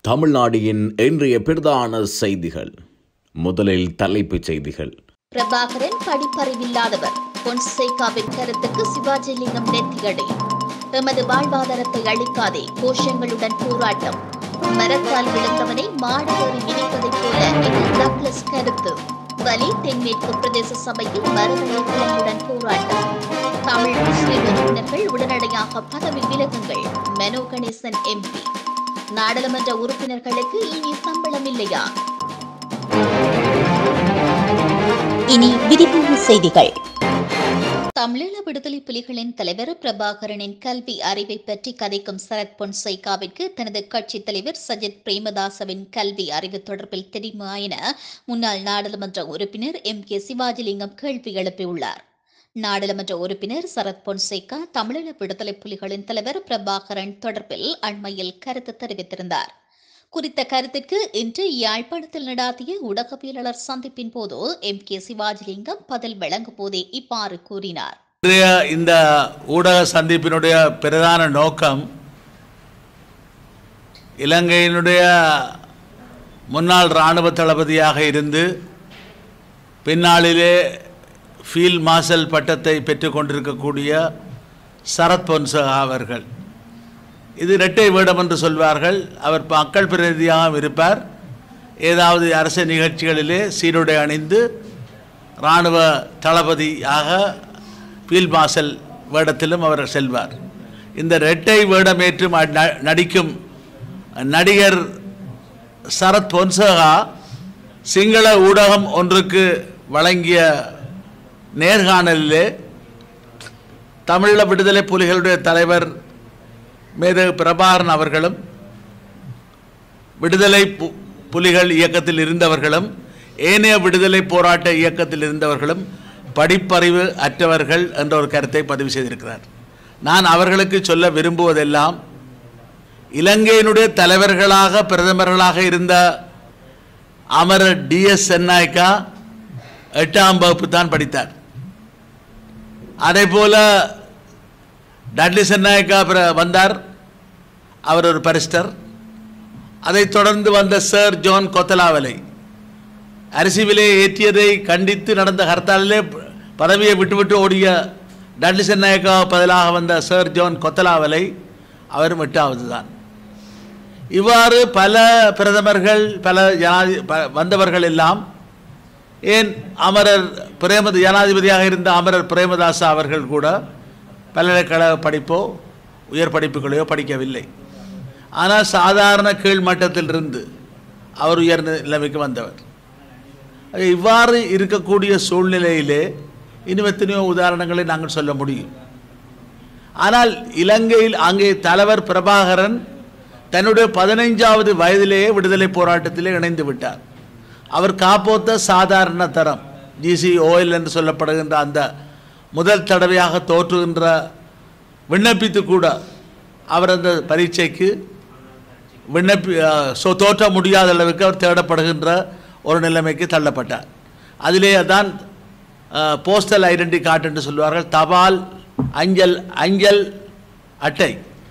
தமிழ்நாடின் இன்றைய பிரதான செய்திகள் முதலில் தலைப்புச் செய்திகள் பிரபாகரன் படிப்பறிவில்லாதவர் பொன்சேகாவின் கருத்துக்கு சிவாஜிலிங்கம் நெத்தியடி எமது வாழ்வாதாரத்தை அளிக்காதே கோஷங்களுடன் போராட்டம் மரத்தால் விழுந்தவனை மாடேறி மிதிப்பதைப் போல இது டக்ளஸ் கருத்து வலி தென்மேற்கு பிரதேச சபையில் மரவழி கிழங்குடன் போராட்டம் தமிழ் முஸ்லிம் உறுப்பினர்கள் உடனடியாக பதவி விலகுங்கள் மெனோ கணேசன் எம்பி நாடாளுமன்ற உறுப்பினர்களுக்கு இனி சம்பளம் இல்லையா இனி விரிவான செய்திகள் தமிழீழ விடுதலை புலிகளின் தலைவர் பிரபாகரனின் கல்வி அறிவை பற்றி கதைக்கும் சரத் பொன்சைகாவிற்கு தனது கட்சித் தலைவர் சஜித் பிரேமதாசவின் கல்வி அறிவு தொடர்பில் தெரியுமா என முன்னாள் நாடாளுமன்ற உறுப்பினர் எம் கே சிவாஜிலிங்கம் கேள்வி எழுப்பியுள்ளார் நாடாளுமன்ற உறுப்பினர் சரத் பொன்சேகா தமிழீழ விடுதலை புலிகளின் தலைவர் பிரபாகரன் தொடர்பில் அண்மையில் கருத்து தெரிவித்திருந்தார் குறித்த கருத்திற்கு இன்று யாழ்ப்பாணத்தில் நடாத்திய ஊடகவியலாளர் சந்திப்பின் போது எம் கே சிவாஜிலிங்கம் பதில் வழங்கும் போதே இவ்வாறு கூறினார் இன்றைய இந்த ஊடக சந்திப்பினுடைய பிரதான நோக்கம் இலங்கையினுடைய முன்னாள் இராணுவ தளபதியாக இருந்து பின்னாளிலே ஃபீல்ட் மார்ஷல் பட்டத்தை பெற்றுக்கொண்டிருக்கக்கூடிய சரத் பொன்சகா அவர்கள் இது இரட்டை வேடம் என்று சொல்வார்கள் அவர் மக்கள் பிரதிநிதியாகவும் இருப்பார் ஏதாவது அரசு நிகழ்ச்சிகளிலே சீருடை அணிந்து இராணுவ தளபதியாக ஃபீல்ட் மார்ஷல் வேடத்திலும் அவர் செல்வார் இந்த இரட்டை வேடமேற்று ம- ந- நடிக்கும் நடிகர் சரத் பொன்சகா சிங்கள ஊடகம் ஒன்றுக்கு வழங்கிய நேர்காணலிலே தமிழீழ விடுதலை புலிகளுடைய தலைவர் மேதகு பிரபாகரன் அவர்களும் விடுதலை பு- புலிகள் இயக்கத்தில் இருந்தவர்களும் ஏனைய விடுதலை போராட்ட இயக்கத்தில் இருந்தவர்களும் படிப்பறிவு அற்றவர்கள் என்ற ஒரு கருத்தை பதிவு செய்திருக்கிறார் நான் அவர்களுக்கு சொல்ல விரும்புவதெல்லாம் இலங்கையினுடைய தலைவர்களாக பிரதமர்களாக இருந்த அமரர் டிஎஸ் சென்னாய்க்கா எட்டாம் வகுப்பு தான் படித்தார் அதே போல டட்லி சென்னாயக்கா பிர- வந்தார் அவர் ஒரு பரிஸ்டர் அதைத் தொடர்ந்து வந்த சர் ஜான் கொத்தலாவலை அரிசி விலையை ஏற்றியதை கண்டித்து நடந்த ஹர்த்தாலிலே ப- பதவியை விட்டுவிட்டு ஓடிய டட்லி சென்னாயக்கா பதிலாக வந்த சர் ஜான் கொத்தலாவலை அவரும் எட்டாவது தான் இவ்வாறு பல பிரதமர்கள் பல ஜனாதி ப- வந்தவர்கள் எல்லாம் ஏன் அமரர் பிரேம ஜனாதிபதியாக இருந்த அமரர் பிரேமதாசா அவர்கள் கூட பல்கலைக்கழக படிப்போ உயர் படிப்புகளையோ படிக்கவில்லை ஆனால் சாதாரண கீழ்மட்டத்திலிருந்து அவர் உயர் நிலைமைக்கு வந்தவர் ஆக இவ்வாறு இருக்கக்கூடிய சூழ்நிலையிலே இன்னும் எத்தனையோ உதாரணங்களை நாங்கள் சொல்ல முடியும் ஆனால் இலங்கையில் அங்கே தலைவர் பிரபாகரன் தன்னுடைய பதினைஞ்சாவது வயதிலேயே விடுதலை போராட்டத்திலே இணைந்து விட்டார் அவர் காப்போத்த சாதாரண தரம் ஜிசி ஓஎல் என்று சொல்லப்படுகின்ற அந்த முதல் தடவையாக தோற்றுகின்ற விண்ணப்பித்து கூட அவர் அந்த பரீட்சைக்கு விண்ணப்பி அஹ், சொ- தோற்ற முடியாத அளவுக்கு அவர் தேடப்படுகின்ற ஒரு நிலைமைக்கு தள்ளப்பட்டார் அதிலே தான் போஸ்டல் ஐடென்டி கார்டு என்று சொல்வார்கள் தபால் அஞ்சல் அஞ்சல் அட்டை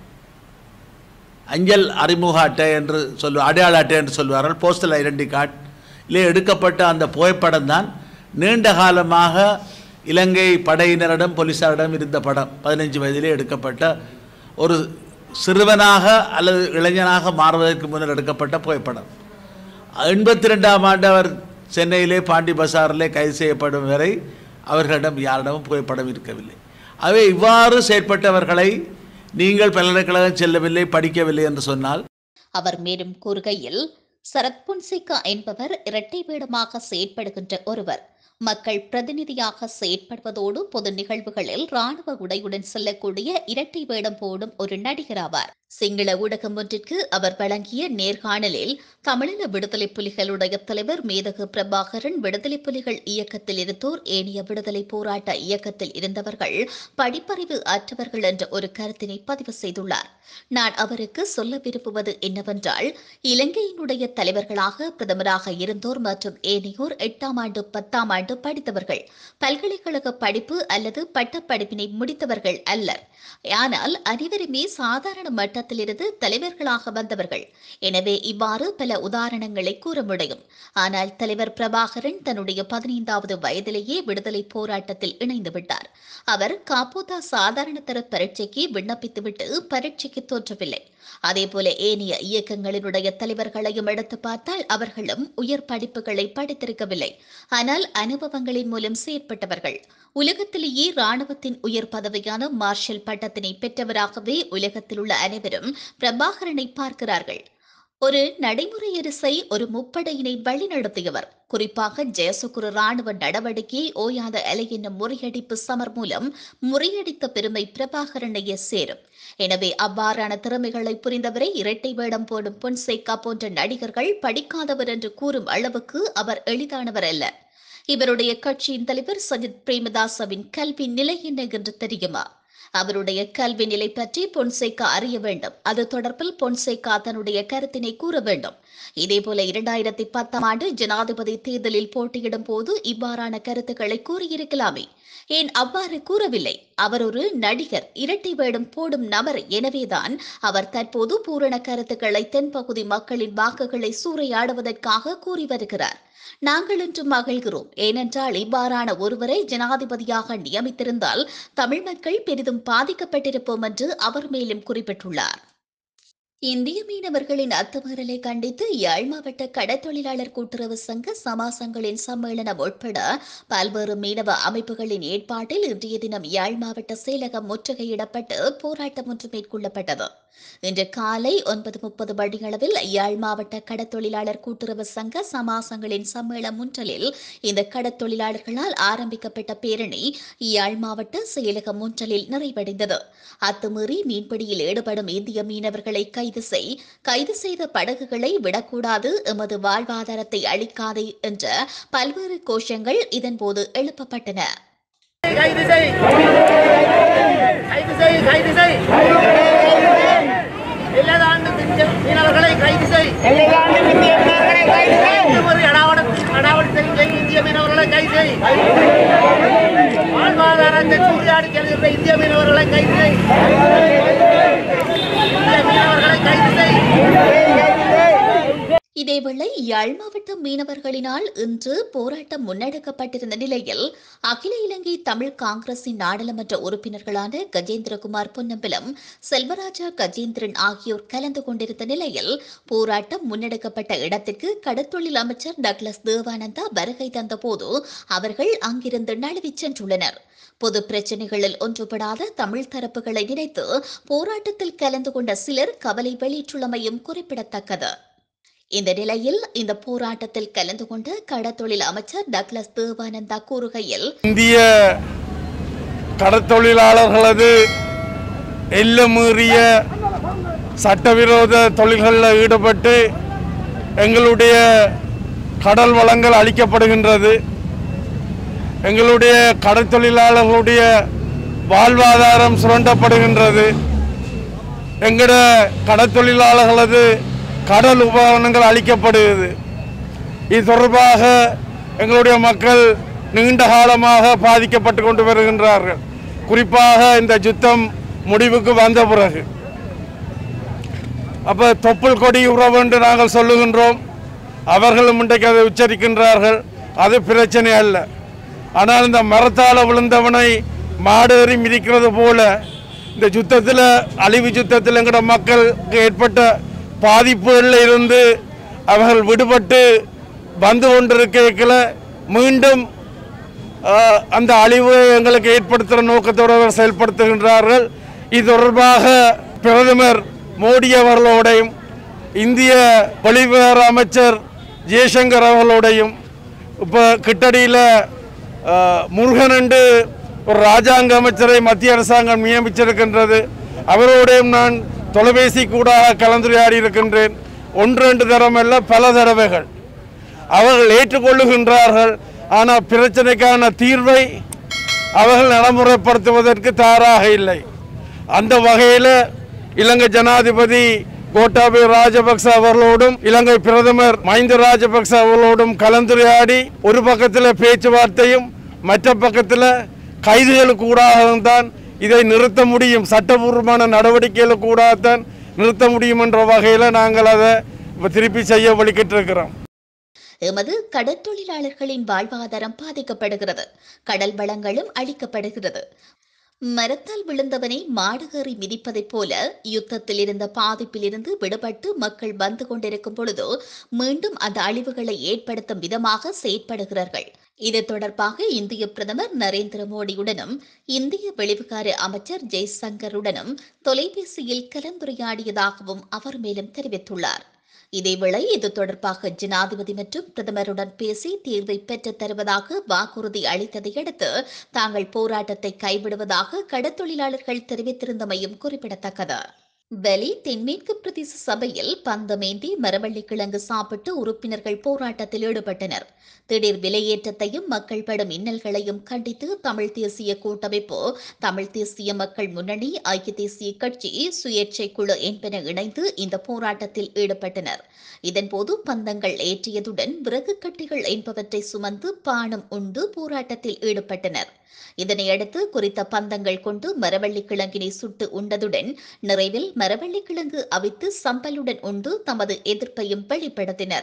அஞ்சல் அறிமுக அட்டை என்று சொல்லு அடையாள அட்டை என்று சொல்வார்கள் போஸ்டல் ஐடென்டி கார்டிலே எடுக்கப்பட்ட அந்த புகைப்படம் தான் நீண்ட காலமாக இலங்கை படையினரிடம் போலீசாரிடம் இருந்த படம் பதினைஞ்சு வயதிலே எடுக்கப்பட்ட ஒரு சிறுவனாக அல்லது இளைஞனாக மாறுவதற்கு முன்னர் எடுக்கப்பட்ட புகைப்படம் எண்பத்தி ரெண்டாம் ஆண்டு அவர் சென்னையிலே பாண்டி பசாரிலே கைது செய்யப்படும் வரை அவர்களிடம் யாரிடமும் புகைப்படம் இருக்கவில்லை அவை இவ்வாறு செயற்பட்டவர்களை நீங்கள் பல்கலைக்கழகம் செல்லவில்லை படிக்கவில்லை என்று சொன்னால் அவர் மேலும் கூறுகையில் சரத் பொன்சேகா என்பவர் இரட்டை வேடமாக செயற்படுகின்ற ஒருவர் மக்கள் பிரதிநிதியாக செயற்படுவதோடு பொது நிகழ்வுகளில் ராணுவ உடையுடன் செல்லக்கூடிய இரட்டை வேடம் போடும் ஒரு நடிகர் ஆவார் சிங்கள ஊடகம் ஒன்றிற்கு அவர் வழங்கிய நேர்காணலில் தமிழீழ விடுதலை புலிகளுடைய தலைவர் மேதகு பிரபாகரன் விடுதலை புலிகள் இயக்கத்தில் இருந்தோர் ஏனைய விடுதலை போராட்ட இயக்கத்தில் இருந்தவர்கள் படிப்பறிவு அற்றவர்கள் என்ற ஒரு கருத்தினை பதிவு செய்துள்ளார் நான் அவருக்கு சொல்ல விரும்புவது என்னவென்றால் இலங்கையினுடைய தலைவர்களாக பிரதமராக இருந்தோர் மற்றும் ஏனையோர் எட்டாம் ஆண்டு பத்தாம் ஆண்டு படித்தவர்கள் பல்கலைக்கழக படிப்பு அல்லது பட்டப்படிப்பினை முடித்தவர்கள் அல்லர் ஆனால் அனைவருமே சாதாரண மட்டத்தில் மட்டத்திலிருந்து தலைவர்களாக வந்தவர்கள் எனவே இவ்வாறு பல உதாரணங்களை கூற முடியும் ஆனால் தலைவர் பிரபாகரன் தன்னுடைய பதினைந்தாவது வயதிலேயே விடுதலை போராட்டத்தில் இணைந்து விட்டார் அவர் காப்போதா சாதாரண தர பரீட்சைக்கு விண்ணப்பித்துவிட்டு பரீட்சைக்கு தோற்றவில்லை அதேபோல ஏனைய இயக்கங்களினுடைய தலைவர்களையும் எடுத்து பார்த்தால் அவர்களும் உயர் படிப்புகளை படித்திருக்கவில்லை ஆனால் அனுபவங்களின் மூலம் செயற்பட்டவர்கள் உலகத்திலேயே ராணுவத்தின் உயர் பதவியான மார்ஷல் பட்டத்தினை பெற்றவராகவே உலகத்தில் உள்ள அனைவரும் பிரபாகரனை பார்க்கிறார்கள் ஒரு நடைமுறை அரசை ஒரு முப்படையினை வழிநடத்தியவர் குறிப்பாக ஜெயசுகுரு ராணுவ நடவடிக்கையை ஓயாத அலை என்னும் முறியடிப்பு சமர் மூலம் முறியடித்த பெருமை பிரபாகரனையே சேரும் எனவே அவ்வாறான திறமைகளை புரிந்தவரை இரட்டை வேடம் போடும் பொன்சேகா போன்ற நடிகர்கள் படிக்காதவர் என்று கூறும் அளவுக்கு அவர் எளிதானவர் அல்ல இவருடைய கட்சியின் தலைவர் சஜித் பிரேமதாசவின் கல்வி நிலை என்ன என்று தெரியுமா அவருடைய கல்வி நிலை பற்றி பொன்சேகா அறிய வேண்டும் அது தொடர்பில் பொன்சேகா தன்னுடைய கருத்தினை கூற வேண்டும் இதேபோல இரண்டாயிரத்தி பத்தாம் ஆண்டு ஜனாதிபதி தேர்தலில் போட்டியிடும் போது இவ்வாறான கருத்துக்களை கூறியிருக்கலாமே ஏன் அவ்வாறு கூறவில்லை அவர் ஒரு நடிகர் இரட்டை வேடம் போடும் நபர் எனவேதான் அவர் தற்போது பூரண கருத்துக்களை தென்பகுதி மக்களின் வாக்குகளை சூறையாடுவதற்காக கூறி வருகிறார் நாங்கள் இன்று மகிழ்கிறோம் ஏனென்றால் இவ்வாறான ஒருவரை ஜனாதிபதியாக நியமித்திருந்தால் தமிழ் மக்கள் பெரிதும் பாதிக்கப்பட்டிருப்போம் என்று அவர் மேலும் குறிப்பிட்டுள்ளார் இந்திய மீனவர்களின் அத்துமீறலை கண்டித்து யாழ் மாவட்ட கடற்தொழிலாளர் கூட்டுறவு சங்க சமாசங்களின் சம்மேளனம் உட்பட பல்வேறு மீனவ அமைப்புகளின் ஏற்பாட்டில் இன்றைய தினம் யாழ் மாவட்ட செயலகம் முற்றுகையிடப்பட்டு போராட்டம் ஒன்று மேற்கொள்ளப்பட்டது இன்று காலை ஒன்பது முப்பது மணியளவில் யாழ் மாவட்ட கடற்தொழிலாளர் கூட்டுறவு சங்க சமாசங்களின் சம்மேளம் முன்றலில் இந்த கடற்தொழிலாளர்களால் ஆரம்பிக்கப்பட்ட பேரணி யாழ் மாவட்ட செயலகம் முன்றலில் நிறைவடைந்தது அத்துமீறி மீன்பிடியில் ஈடுபடும் இந்திய மீனவர்களை கைது செய் கைது செய்த படகுகளை விடக்கூடாது எமது வாழ்வாதாரத்தை அளிக்காதே என்ற பல்வேறு கோஷங்கள் இதன்போது எழுப்பப்பட்டன கைது செய் கைது செய் கைது செய் இல்லதாண்டு திஞ்ச மீனவர்களை கைது செய் இந்துமதி அடாவடத்தில் அடாவடித்தல் செய் இந்திய மீனவர்களை கைது செய் வாழ்வாதாரத்தை சூறையாடி செல்கின்ற இந்திய மீனவர்களை கைது செய் இந்திய மீனவர்களை கைது செய் இதேவேளை யாழ் மாவட்ட மீனவர்களினால் இன்று போராட்டம் முன்னெடுக்கப்பட்டிருந்த நிலையில் அகில இலங்கை தமிழ் காங்கிரசின் நாடாளுமன்ற உறுப்பினர்களான கஜேந்திரகுமார் பொன்னம்பலம் செல்வராஜா கஜேந்திரன் ஆகியோர் கலந்து கொண்டிருந்த நிலையில் போராட்டம் முன்னெடுக்கப்பட்ட இடத்திற்கு கடற்தொழில் அமைச்சர் டக்ளஸ் தேவானந்தா வருகை தந்தபோது அவர்கள் அங்கிருந்து நழுவிச் சென்றுள்ளனர் பொது பிரச்சனைகளில் ஒன்றுபடாத தமிழ் தரப்புகளை நினைத்து போராட்டத்தில் கலந்து கொண்ட சிலர் கவலை வெளியிட்டுள்ளமையும் குறிப்பிடத்தக்கது இந்த நிலையில் இந்த போராட்டத்தில் கலந்து கொண்ட கடத்தொழில் அமைச்சர் டக்ளஸ் தேவானந்தா கூறுகையில் இந்திய கடற்தொழிலாளர்களது எல்லை மீறிய சட்டவிரோத தொழில்களில் ஈடுபட்டு எங்களுடைய கடல் வளங்கள் அளிக்கப்படுகின்றது எங்களுடைய கடற்தொழிலாளர்களுடைய வாழ்வாதாரம் சுரண்டப்படுகின்றது எங்கட கடற்தொழிலாளர்களது கடல் உபகரணங்கள் அளிக்கப்படுகிறது இது தொடர்பாக எங்களுடைய மக்கள் நீண்ட காலமாக பாதிக்கப்பட்டு கொண்டு வருகின்றார்கள் குறிப்பாக இந்த யுத்தம் முடிவுக்கு வந்த பிறகு அப்போ தொப்புள் கொடி உறவு என்று நாங்கள் சொல்லுகின்றோம் அவர்களும் இன்றைக்கு அதை உச்சரிக்கின்றார்கள் அது பிரச்சனை அல்ல ஆனால் இந்த மரத்தால் விழுந்தவனை மாடேறி மிதிக்கிறது போல இந்த யுத்தத்தில் அழிவு யுத்தத்தில் எங்கட மக்களுக்கு ஏற்பட்ட பாதிப்புகளில் இருந்து அவர்கள் விடுபட்டு வந்து கொண்டிருக்கல மீண்டும் ஆஹ், அந்த அழிவு எங்களுக்கு ஏற்படுத்துகிற நோக்கத்தோடு அவர் செயல்படுத்துகின்றார்கள் இது தொடர்பாக பிரதமர் மோடி அவர்களோடையும் இந்திய வெளிவிவகார அமைச்சர் ஜெய்சங்கர் அவர்களோடையும் இப்போ கிட்டடியில் முருகன் என்று ஒரு ராஜாங்க அமைச்சரை மத்திய அரசாங்கம் நியமிச்சிருக்கின்றது அவரோடையும் நான் தொலைபேசி கூட கலந்துரையாடி இருக்கின்றேன் ஒன்று ரெண்டு தரம் அல்ல பல தடவைகள் அவர்கள் ஏற்றுக்கொள்ளுகின்றார்கள் ஆனால் பிரச்சனைக்கான தீர்வை அவர்கள் நடைமுறைப்படுத்துவதற்கு தயாராக இல்லை அந்த வகையில் இலங்கை ஜனாதிபதி கோட்டாபய ராஜபக்ச அவர்களோடும் இலங்கை பிரதமர் மஹிந்த ராஜபக்ச அவர்களோடும் கலந்துரையாடி ஒரு பக்கத்தில் பேச்சுவார்த்தையும் மற்ற பக்கத்தில் கைதுகளுக்கு கூடாக தான் இதை நிறுத்த முடியும் சட்டபூர்வமான நடவடிக்கைகளுக்கு கூடாகத்தான் நிறுத்த முடியும் என்ற வகையில் நாங்கள் அதை இப்ப திருப்பி செய்ய வலிக்கிட்டு இருக்கிறோம் எமது கடற்தொழிலாளர்களின் வாழ்வாதாரம் பாதிக்கப்படுகிறது கடல் வளங்களும் அழிக்கப்படுகிறது மரத்தால் விழுந்தவனை மாடுகறி மிதிப்பதைப் போல யுத்தத்தில் இருந்த பாதிப்பிலிருந்து விடுபட்டு மக்கள் வந்து கொண்டிருக்கும் பொழுது மீண்டும் அந்த அழிவுகளை ஏற்படுத்தும் விதமாக செயற்படுகிறார்கள் இது தொடர்பாக இந்திய பிரதமர் நரேந்திர மோடியுடனும் இந்திய வெளிவிகார அமைச்சர் ஜெய்சங்கருடனும் தொலைபேசியில் கலந்துரையாடியதாகவும் அவர் மேலும் தெரிவித்துள்ளார் இதேவேளை இது தொடர்பாக ஜனாதிபதி மற்றும் பிரதமருடன் பேசி தீர்வை பெற்றுத் தருவதாக வாக்குறுதி அளித்ததை அடுத்து தாங்கள் போராட்டத்தை கைவிடுவதாக கடற்தொழிலாளர்கள் தெரிவித்திருந்தமையும் குறிப்பிடத்தக்கது வெளி தென்மேற்கு பிரதேச சபையில் பந்தமேந்தி மரவள்ளி கிழங்கு சாப்பிட்டு உறுப்பினர்கள் போராட்டத்தில் ஈடுபட்டனர் திடீர் விலையேற்றத்தையும் மக்கள் படும் இன்னல்களையும் கண்டித்து தமிழ் தேசிய கூட்டமைப்பு தமிழ் தேசிய மக்கள் முன்னணி ஐக்கிய தேசிய கட்சி சுயேட்சை குழு என்பன இணைந்து இந்த போராட்டத்தில் ஈடுபட்டனர் இதன்போது பந்தங்கள் ஏற்றியதுடன் விறகு கட்டிகள் என்பவற்றை சுமந்து பானம் உண்டு போராட்டத்தில் ஈடுபட்டனர் இதனையடுத்து குறித்த பந்தங்கள் கொண்டு மரவள்ளி கிழங்கினை சுட்டு உண்டதுடன் நிறைவில் மரவள்ளி கிழங்கு அவித்து சம்பலுடன் உண்டு தமது எதிர்ப்பையும் வெளிப்படுத்தினர்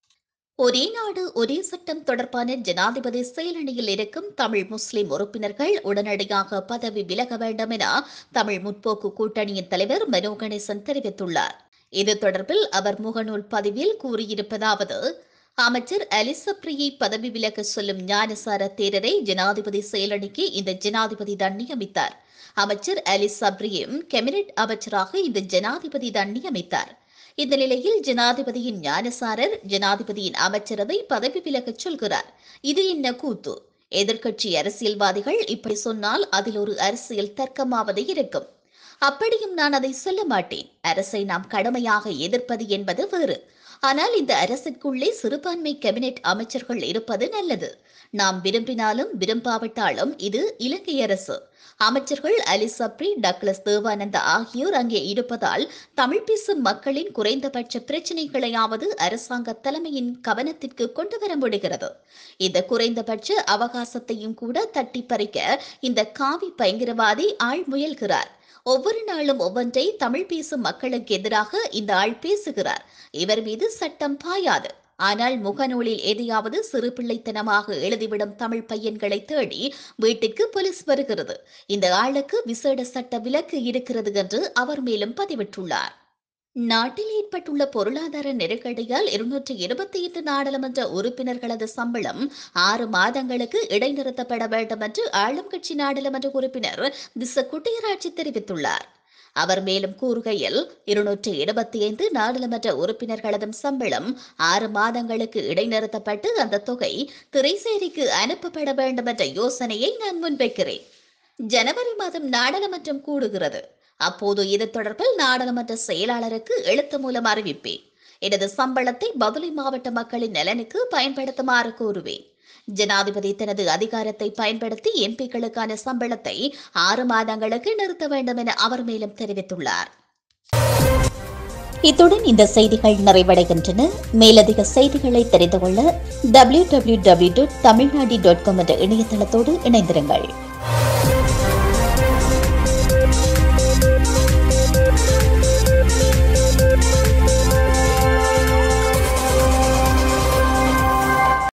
ஒரே நாடு ஒரே சட்டம் தொடர்பான ஜனாதிபதி செயலணியில் இருக்கும் தமிழ் முஸ்லிம் உறுப்பினர்கள் உடனடியாக பதவி விலக வேண்டும் என தமிழ் முற்போக்கு கூட்டணியின் தலைவர் மனோ கணேசன் தெரிவித்துள்ளார் இது தொடர்பில் அவர் முகநூல் பதிவில் கூறியிருப்பதாவது அமைச்சர் அலிசப்ரியை பதவி விலக சொல்லும் ஞானசார தேரரை ஜனாதிபதி செயலணிக்கு இந்த ஜனாதிபதி தான் நியமித்தார் அமைச்சர் அலி சப்ரியும் கேபினெட் அமைச்சராக இந்த ஜனாதிபதி தான் நியமித்தார் இந்த நிலையில் ஜனாதிபதியின் ஞானசாரர் ஜனாதிபதியின் அமைச்சரவை பதவி விலகச் சொல்கிறார் இது என்ன கூத்து எதிர்க்கட்சி அரசியல்வாதிகள் இப்படி சொன்னால் அதில் ஒரு அரசியல் தர்க்கமாவது இருக்கும் அப்படியும் நான் அதை சொல்ல மாட்டேன் அரசை நாம் கடுமையாக எதிர்ப்பது என்பது வேறு ஆனால் இந்த அரசிற்குள்ளே சிறுபான்மை கேபினெட் அமைச்சர்கள் இருப்பது நல்லது நாம் விரும்பினாலும் விரும்பாவிட்டாலும் இது இலங்கை அரசு அமைச்சர்கள் அலி சப்ரி டக்ளஸ் தேவானந்தா ஆகியோர் அங்கே இருப்பதால் தமிழ் பேசும் மக்களின் குறைந்தபட்ச பிரச்சினைகளையாவது அரசாங்க தலைமையின் கவனத்திற்கு கொண்டு வர முடிகிறது இந்த குறைந்தபட்ச அவகாசத்தையும் கூட தட்டி பறிக்க இந்த காவி பயங்கரவாதி ஆள் முயல்கிறார் ஒவ்வொரு நாளும் ஒவ்வொன்றை தமிழ் பேசும் மக்களுக்கு எதிராக இந்த ஆள் பேசுகிறார் இவர் மீது சட்டம் பாயாது ஆனால் முகநூலில் எதையாவது சிறு பிள்ளைத்தனமாக எழுதிவிடும் தமிழ் பையன்களை தேடி வீட்டுக்கு போலீஸ் வருகிறது இந்த ஆளுக்கு விசேட சட்ட விலக்கு இருக்கிறது என்று அவர் மேலும் பதிவிட்டுள்ளார் நாட்டில் ஏற்பட்டுள்ள பொருளாதார நெருக்கடியால் இருநூற்றி இருபத்தி எட்டு நாடாளுமன்ற உறுப்பினர்களது சம்பளம் ஆறு மாதங்களுக்கு இடைநிறுத்தப்பட வேண்டும் என்று ஆளும் கட்சி நாடாளுமன்ற உறுப்பினர் திச குட்டியராட்சி தெரிவித்துள்ளார் அவர் மேலும் கூறுகையில் இருநூற்றி இருபத்தி ஐந்து நாடாளுமன்ற உறுப்பினர்களதும் சம்பளம் ஆறு மாதங்களுக்கு இடைநிறுத்தப்பட்டு அந்த தொகை திரைசேரிக்கு அனுப்பப்பட வேண்டும் என்ற யோசனையை நான் முன்வைக்கிறேன் ஜனவரி மாதம் நாடாளுமன்றம் கூடுகிறது அப்போது இது தொடர்பில் நாடாளுமன்ற செயலாளருக்கு எழுத்து மூலம் அறிவிப்பேன் எனது சம்பளத்தை பதுளை மாவட்ட மக்களின் நலனுக்கு பயன்படுத்துமாறு கூறுவேன் ஜனாதிபதி தனது அதிகாரத்தை பயன்படுத்தி எம்பிக்களுக்கான சம்பளத்தை ஆறு மாதங்களுக்கு நிறுத்த வேண்டும் என அவர் மேலும் தெரிவித்துள்ளார் இத்துடன் இந்த செய்திகள் நிறைவடைகின்றன மேலதிக செய்திகளை தெரிந்து கொள்ள W W W dot Tamil Nadu dot com என்ற இணையதளத்தோடு இணைந்திருங்கள்